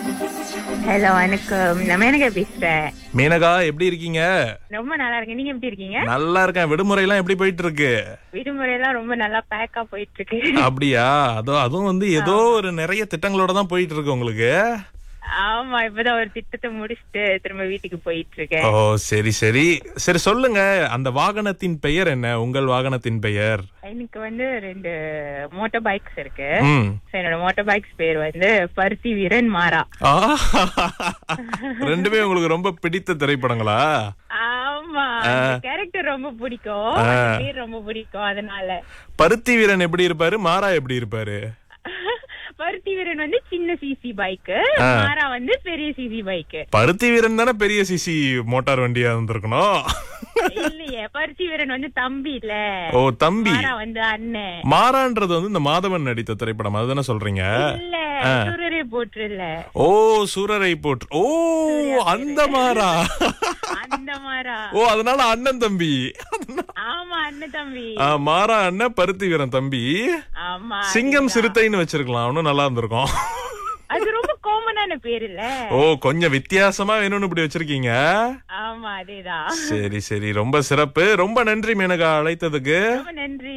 Hello வணக்கம் நான் மேனகா பேசுறேன் மேனகா எப்படி இருக்கீங்க ரொம்ப நல்லா இருக்கேன் நீங்க எப்படி இருக்கீங்க நல்லா இருக்கேன் விடுமுறை எல்லாம் எப்படி போயிட்டு இருக்கு விடுமுறை எல்லாம் ரொம்ப நல்லா பேக்கா போயிட்டு இருக்கு அப்படியா அதோ அதுவும் வந்து ஏதோ ஒரு நிறைய திட்டங்களோட தான் போயிட்டு இருக்கு உங்களுக்கு ஆமா இப்பதான் ஒரு திட்டத்தை முடிச்சுட்டு திரும்ப வீட்டுக்கு போயிட்டு இருக்கேன் ஓ சரி சரி சரி சொல்லுங்க அந்த வாகனத்தின் பெயர் என்ன உங்கள் வாகனத்தின் பெயர் எனக்கு வந்து ரெண்டு மோட்டார் பைக்ஸ் இருக்கு ம் So, என்னோட மோட்டார் பைக்ஸ் பேர் வந்து பருத்தி வீரன் மாறா ஆ, ரெண்டுமே உங்களுக்கு ரொம்ப பிடித்த திரைப்படங்களா ஆமா கேரக்டர் ரொம்ப பிடிக்கும் ஆ. அந்த பேர் ரொம்ப பிடிக்கும் அதனால பருத்தி வீரன் எப்படி இருப்பாரு மாறா எப்படி இருப்பாரு பருத்தி வீரன் வந்து சின்ன சிசி பைக் மாறா வந்து பெரிய சிசி பைக் பருத்தி வீரன் தானே பெரிய சிசி மோட்டார் வண்டியா இருந்திருக்கணும் இல்லையே பருத்தி வீரன் வந்து தம்பி இல்ல ஓ தம்பி மாறா வந்து அண்ணன் மாறான்றது வந்து இந்த மாதவன் நடித்த திரைப்படம் அதுதானே சொல்றீங்க இல்ல சுரரே போட்டுருல ஓ சூரரை போற்று ஓ அந்த மாறா அந்த மாறா ஓ அதனால அண்ணன் தம்பி ஆமா அண்ணன் தம்பி ஆ, மாறா அண்ணன் பருத்தி வீரன் தம்பி ஆமா சிங்கம் சிறுத்தைன்னு வச்சிருக்கலாம் இன்னும் நல்லா இருந்திருக்கும் அது ரொம்ப காமனான பேர் இல்ல ஓ கொஞ்சம் வித்தியாசமா வேணும்னு இப்படி வச்சிருக்கீங்க ஆமா அதேதான் சரி சரி ரொம்ப சிறப்பு ரொம்ப நன்றி மேனகா அழைத்ததுக்கு ரொம்ப நன்றி